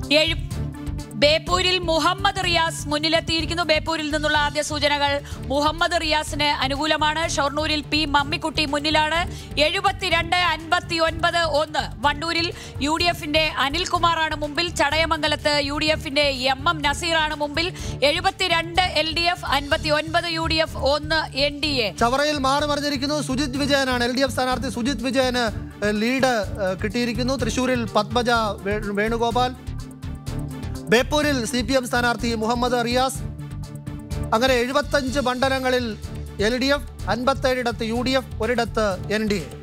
ഏഴ് ബേപ്പൂരിൽ മുഹമ്മദ് റിയാസ് മുന്നിലെത്തിയിരിക്കുന്നു ബേപ്പൂരിൽ നിന്നുള്ള ആദ്യ സൂചനകൾ മുഹമ്മദ് റിയാസിന് അനുകൂലമാണ് ഷൊർണൂരിൽ പി മമ്മിക്കുട്ടി മുന്നിലാണ് എഴുപത്തിരണ്ട് അൻപത്തി ഒൻപത് ഒന്ന് വണ്ടൂരിൽ യു ഡി എഫിന്റെ അനിൽകുമാറാണ് മുമ്പിൽ ചടയമംഗലത്ത് യു ഡി എഫിന്റെ എം എം നസീറാണ് മുമ്പിൽ എഴുപത്തിരണ്ട് എൽ ഡി എഫ് അൻപത്തി ഒൻപത് യു ഡി എഫ് ഒന്ന് എൻ ഡി എ ചവറയിൽ മാറി മറിഞ്ഞിരിക്കുന്നു സുജിത് വിജയനാണ് എൽ ഡി എഫ് സ്ഥാനാർത്ഥി സുജിത് വിജയന് ഏഹ്, ലീഡ് ഏഹ്, കിട്ടിയിരിക്കുന്നു തൃശൂരിൽ പത്മജ വേ- വേണുഗോപാൽ ബേപ്പൂരിൽ സി പി എം സ്ഥാനാർത്ഥി മുഹമ്മദ് റിയാസ് അങ്ങനെ എഴുപത്തഞ്ച് മണ്ഡലങ്ങളിൽ എൽ ഡി എഫ് അൻപത്തേഴിടത്ത് യു ഡി എഫ് ഒരിടത്ത് എൻ ഡി എ